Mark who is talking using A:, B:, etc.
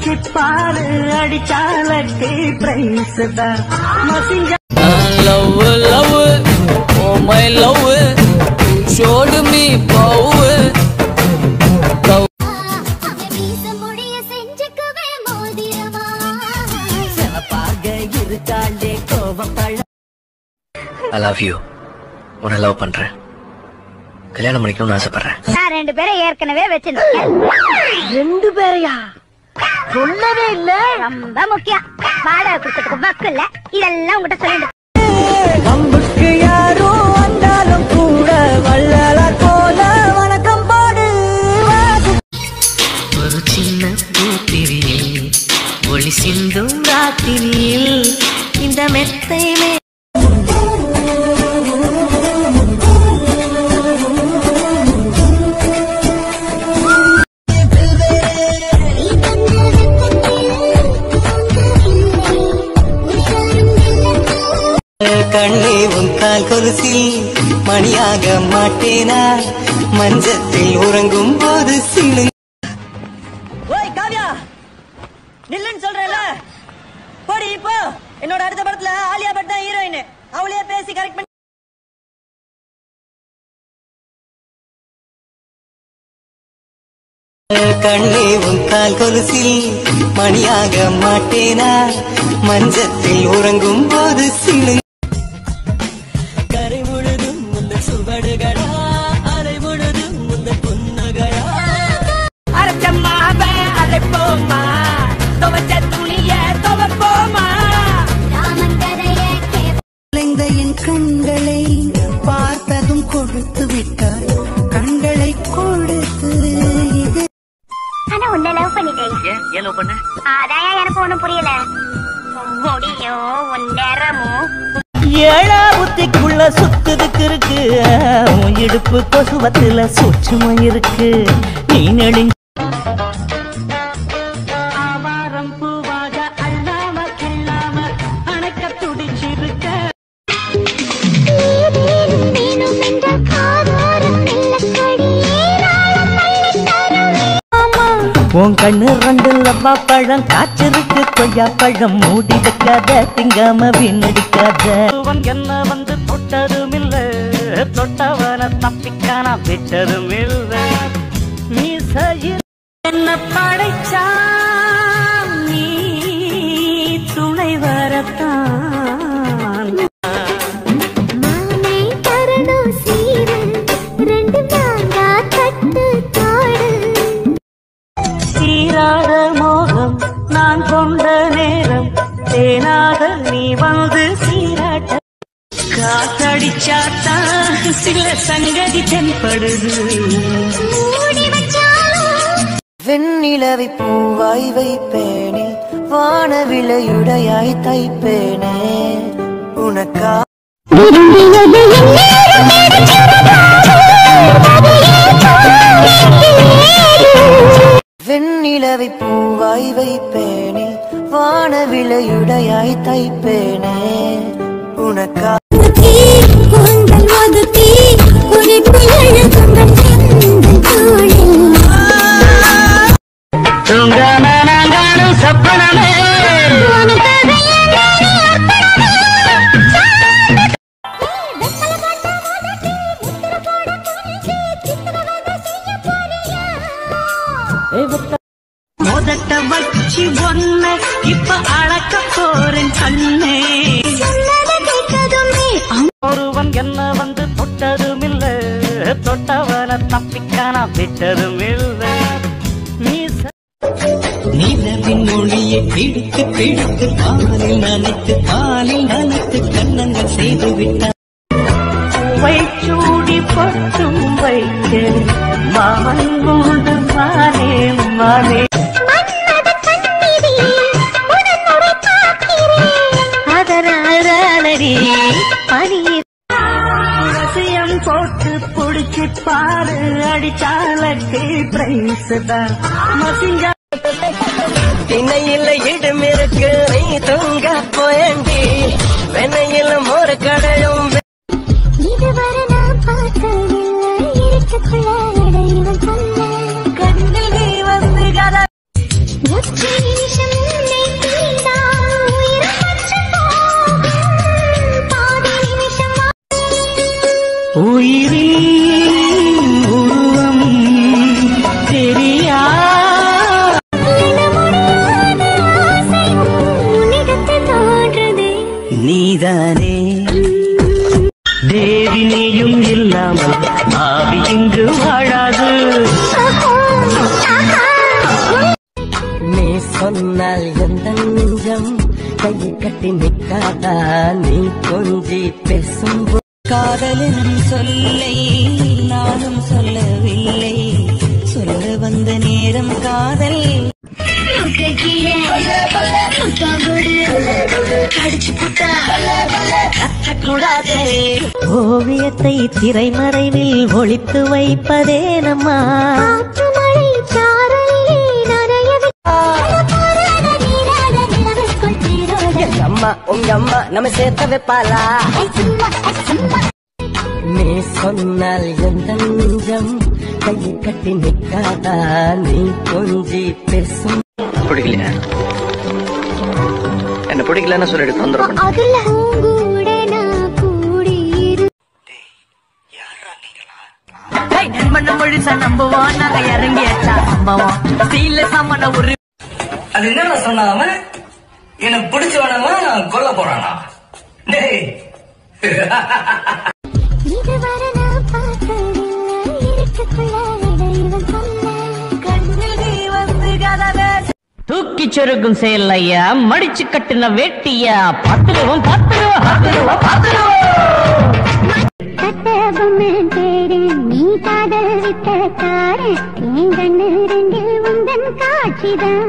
A: குடிச்சு பாரு அடிச்சாலக்கு பிரைஸ் தான் மசிஞ்ச
B: love, love, oh my love, showed me power.
C: வீச முடிய செஞ்சுக்குவே மோதிரமா
A: சிவப்பாக இருக்காண்டே கோவப்பழ
D: ஐ லவ் யூ உன்னை லவ் பண்றேன் கல்யாணம் பண்ணிக்கணும்னு ஆசைப்படுறேன்
C: நான் ரெண்டு பேரை ஏற்கனவே வச்சிருந்தேன் ரெண்டு பேரையா சொல்லவே இல்ல ரொம்ப முக்கியம் வாடகை கொடுக்கறதுக்கு வக்கு இல்ல இதெல்லாம் உங்ககிட்ட சொல்லிட்டு
A: அம்புக்கு யாரோ வந்தாலும் கூட வள்ளல போல வணக்கம் பாடு
B: ஒரு சின்ன பூத்திரியில் ஒளி சிந்தும் ராத்திரியில் இந்த மெத்தை மே
A: கண்ணே உன் கால் கொலுசில் மணியாக மாட்டேனா மஞ்சத்தில் உறங்கும் போது சிலு ஓய் காவ்யா நில்லுன்னு சொல்றேன்ல போடி இப்போ என்னோட அடுத்த படத்துல ஆலியா பட் தான் ஹீரோயின் அவளையே பேசி கரெக்ட் பண்ணி கண்ணே உன் கால் கொலுசில் மணியாக மாட்டேனா மஞ்சத்தில் உறங்கும் போது சிலு கரை முழுதும் முந்த சுவடுகளா அரை முழுதும் முந்த புன்னகையா
B: அரைச்சம்மாவே அரைப்போமா துவச்ச துணிய துவப்போமா
C: ராமந்தரையே கே
A: குழந்தை என் கண்களை பார்த்ததும் கொடுத்து விட்டார் கண்களை கொடுத்து இது
C: ஆனா உன்னை லவ் பண்ணிட்டேன்
D: ஏன் ஏன் லவ் பண்ண
C: அதான் எனக்கு ஒண்ணும் புரியல முடியும் உன் நேரமும்
A: ஏழா புத்திக்குள்ள சுத்துதுக்கு இருக்கு உன் இடுப்பு கொசுவத்துல சூட்சும இருக்கு நீ நெடுங்க ஆவாரம் பூவாக அல்லாம கிள்ளாம அணைக்க துடிச்சிருக்க
C: வேணும் என்ற காதாரம் மெல்லக்கடியே நாளும் மல்லித்தரவே
A: உன் கண்ணு ரெண்டு லவ்வா பழம் காய்ச்சிருக்கு கொய்யா பழம் மூடி வைக்காத திங்காம வீணடிக்காத என்ன வந்து தொட்டதும் இல்ல தொட்டவன தப்பிக்கான விட்டதும் இல்ல மீசையில் என்ன படைச்சா நீ துணை வரத்தான்
C: மாமே தரணும் சீரு ரெண்டு மாங்கா தட்டு தோடு
A: தீராத மோகம் நான் கொண்ட நேரம் தேனாக நீ வந்து சீராட்ட காத்தடிச்சாத்தான் சில சங்கதி தென்படுது
C: மூடி வச்சாலும்
A: வெண்ணிலவை பூவாய் வைப்பேனே வானவிலையுடையாய் தைப்பேனே உனக்கா
C: விரும்பியது எந்நேரம்
A: வெண்ணிலவை பூவாய் வைப்பேனே வானவிலையுடையாய் தைப்பேனே உனக்கா
C: கூந்தல் ஒதுக்கி உனக்கு எழுதுங்கள் செந்தல் தோளில்
A: சப்பனமே
C: உனக்காக
A: முதட்ட வச்சு ஒன்ன இப்ப அளக்க போறேன் கண்ணே ஒருவன் என்ன வந்து தொட்டதும் இல்ல தொட்டவன தப்பிக்கான விட்டதும் இல்ல மீச நிலவின் மொழியை பிடித்து பிடித்து பாலில் நனைத்து பாலில் நனைத்து கண்ணங்கள் செய்து விட்டார் பூவை சூடி பொட்டும் வைக்க மாமன் மூடு மானே மானே அதனாலடி பனீர் ரசியம் போட்டு புடிச்சு பாரு அடிச்சாலக்கு பிரைஸ் தான் மசிஞ்சா திணையில இடுமிருக்கு நீ தூங்க போயண்டி வெண்ணையில மோர கடையும்
C: இதுவரை நான் பார்த்ததில்லை இருட்டுக்குள்ள இடைவெளி சொல்ல
A: கண்ணில் நீ வந்து கதை
C: ஒற்றையில்
A: நீதானே
B: தேவி நீயும் இல்லாமல் ஆவி இங்கு வாழாது
A: நீ சொன்னால் எந்த நெஞ்சம் கையை கட்டி நிற்காதா நீ கொஞ்சி பேசும் போ- காதலின் சொல்லை நானும் சொல்லவில்லை சொல்ல வந்த நேரம் காதல் ஓவியத்தை திரைமறைவில் ஒளித்து வைப்பதே நம்மா எங்க அம்மா உங்க அம்மா நம்ம சேர்த்த வைப்பாளா நீ சொன்னால் எந்த நெஞ்சம் கையை கட்டி நிற்காதா நீ கொஞ்சி பேசும்
D: பிடிக்கலையா என்ன பிடிக்கலன்னு சொல்லிட்டு தொந்தரவு பண்ண
C: அதுல கூட நான் கூடியிரு
B: நண்பன் முழுசா நம்புவோம் நாங்க இறங்கியாச்சா சம்பவம் ஸ்டீல்ல சாமான ஒரு
A: அது என்ன சொன்னா அவன் எனக்கு பிடிச்சவனவன் கொல்ல போறானா டேய்
C: இதுவரை நான் பார்த்ததில்லை இருட்டுக்குள்ள இடைவன் சொன்ன கண்ணில் நீ வந்து கதவை
B: தூக்கி சொருகும் செயல் ஐயா மடிச்சு கட்டின வேட்டியா பாத்துருவோம் பாத்துருவோம் பாத்துருவோம் பாத்துருவோம்
C: கட்டபொம்மை தேடு நீ காதல் வித்த காரு என் கண்ணு ரெண்டில் உந்தன் காட்சிதான்